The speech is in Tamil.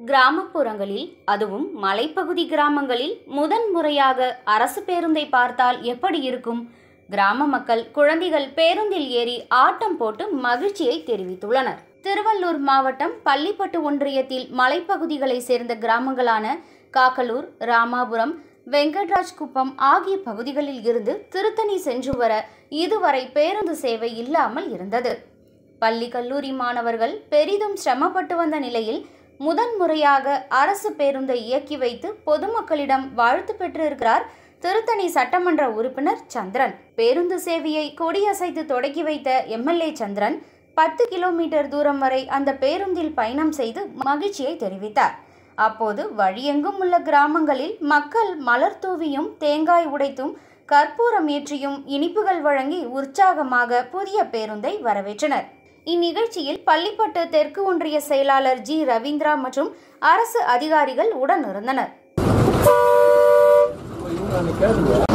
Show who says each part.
Speaker 1: கிராமப்புறங்களில் அதுவும் மலைப்பகுதி கிராமங்களில் முதன் முறையாக அரசு பேருந்தை பார்த்தால் எப்படி இருக்கும் கிராம மக்கள் குழந்தைகள் பேருந்தில் ஏறி ஆட்டம் போட்டு மகிழ்ச்சியை தெரிவித்துள்ளனர் திருவள்ளூர் மாவட்டம் பள்ளிப்பட்டு ஒன்றியத்தில் மலைப்பகுதிகளை சேர்ந்த கிராமங்களான காக்கலூர் ராமாபுரம் வெங்கட்ராஜ் குப்பம் ஆகிய பகுதிகளில் இருந்து திருத்தணி சென்று வர இதுவரை பேருந்து சேவை இல்லாமல் இருந்தது பள்ளி கல்லூரி மாணவர்கள் பெரிதும் சிரமப்பட்டு வந்த நிலையில் முதன் முறையாக அரசு பேருந்தை இயக்கி வைத்து பொதுமக்களிடம் வாழ்த்து பெற்றிருக்கிறார் திருத்தணி சட்டமன்ற உறுப்பினர் சந்திரன் பேருந்து சேவையை கொடியசைத்து தொடக்கி வைத்த எம்எல்ஏ சந்திரன் பத்து கிலோமீட்டர் தூரம் வரை அந்த பேருந்தில் பயணம் செய்து மகிழ்ச்சியை தெரிவித்தார் அப்போது வழியெங்கும் உள்ள கிராமங்களில் மக்கள் மலர் தூவியும் தேங்காய் உடைத்தும் கற்பூரம் ஏற்றியும் இனிப்புகள் வழங்கி உற்சாகமாக புதிய பேருந்தை வரவேற்றனர் இந்நிகழ்ச்சியில் பள்ளிப்பட்டு தெற்கு ஒன்றிய செயலாளர் ஜி ரவீந்திரா மற்றும் அரசு அதிகாரிகள் உடன் இருந்தனர்